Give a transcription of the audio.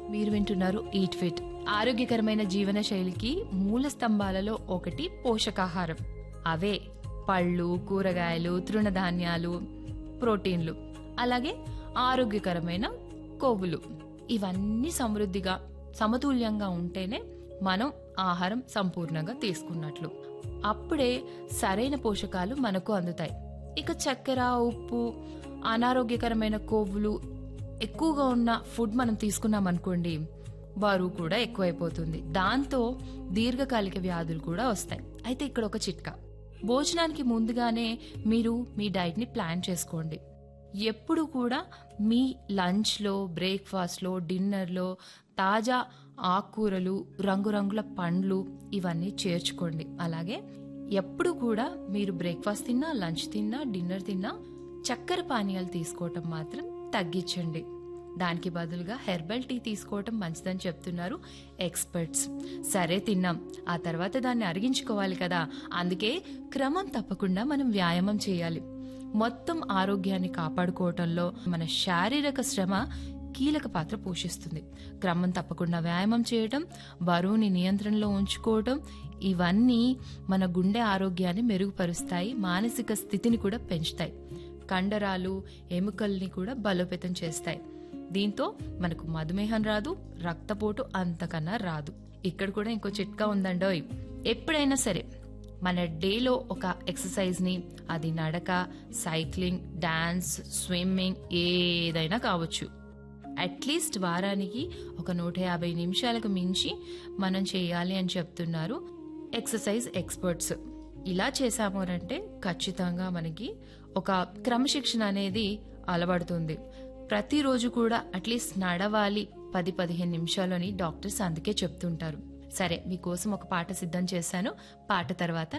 మీరు వింటున్నారు eat fit ఆరోగ్యకరమైన జీవన శైలికి మూల స్తంభాలలో ఒకటి పోషకాహారం అవే పళ్ళు కూరగాయలు తృణధాన్యాలు ప్రోటీన్లు అలాగే ఆరోగ్యకరమైన కొవ్వులు ఇవన్నీ సమృద్ధిగా సమతుల్యంగా ఉంటేనే మనం ఆహారం సంపూర్ణంగా తీసుకున్నట్లు అప్పుడే సరైన పోషకాలు మనకు అందుతాయి ఇక చక్కెర ఉప్పు అనారోగ్యకరమైన కొవ్వులు ఎక్కువగా ఉన్న ఫుడ్ మనం తీసుకున్నాం అనుకోండి బరువు కూడా ఎక్కువైపోతుంది దాంతో దీర్ఘకాలిక వ్యాధులు కూడా వస్తాయి అయితే ఇక్కడ ఒక చిట్కా భోజనానికి ముందుగానే మీరు మీ డైట్ ని ప్లాన్ చేసుకోండి ఎప్పుడు కూడా మీ లంచ్లో బ్రేక్ఫాస్ట్లో డిన్నర్లో తాజా ఆకుకూరలు రంగురంగుల పండ్లు ఇవన్నీ చేర్చుకోండి అలాగే ఎప్పుడు కూడా మీరు బ్రేక్ఫాస్ట్ తిన్నా లంచ్ తిన్నా డిన్నర్ తిన్నా చక్కెర పానీయాలు తీసుకోవటం మాత్రం తగ్గించండి దానికి బదులుగా హెర్బల్ టీ తీసుకోవటం మంచిదని చెప్తున్నారు ఎక్స్పర్ట్స్ సరే తిన్నాం ఆ తర్వాత దాన్ని అరిగించుకోవాలి కదా అందుకే క్రమం తప్పకుండా మనం వ్యాయామం చేయాలి మొత్తం ఆరోగ్యాన్ని కాపాడుకోవటంలో మన శారీరక శ్రమ కీలక పాత్ర పోషిస్తుంది క్రమం తప్పకుండా వ్యాయామం చేయటం బరువుని నియంత్రణలో ఉంచుకోవటం ఇవన్నీ మన గుండె ఆరోగ్యాన్ని మెరుగుపరుస్తాయి మానసిక స్థితిని కూడా పెంచుతాయి కండరాలు ఎముకల్ని కూడా బలోపేతం చేస్తాయి దీంతో మనకు మధుమేహం రాదు రక్తపోటు అంతకన్నా రాదు ఇక్కడ కూడా ఇంకో చిట్కా ఉందండోయ్ ఎప్పుడైనా సరే మన డేలో ఒక ఎక్సర్సైజ్ ని అది నడక సైక్లింగ్ డాన్స్ స్విమ్మింగ్ ఏదైనా కావచ్చు అట్లీస్ట్ వారానికి ఒక నూట యాభై నిమిషాలకు మించి మనం చేయాలి అని చెప్తున్నారు ఎక్సర్సైజ్ ఎక్స్పర్ట్స్ ఇలా చేశాము అంటే ఖచ్చితంగా మనకి ఒక క్రమశిక్షణ అనేది అలవడుతుంది ప్రతిరోజు కూడా అట్లీస్ట్ నడవాలి పది పదిహేను నిమిషాలని డాక్టర్స్ అందుకే చెప్తుంటారు సరే మీకోసం ఒక పాట సిద్ధం చేశాను పాట తర్వాత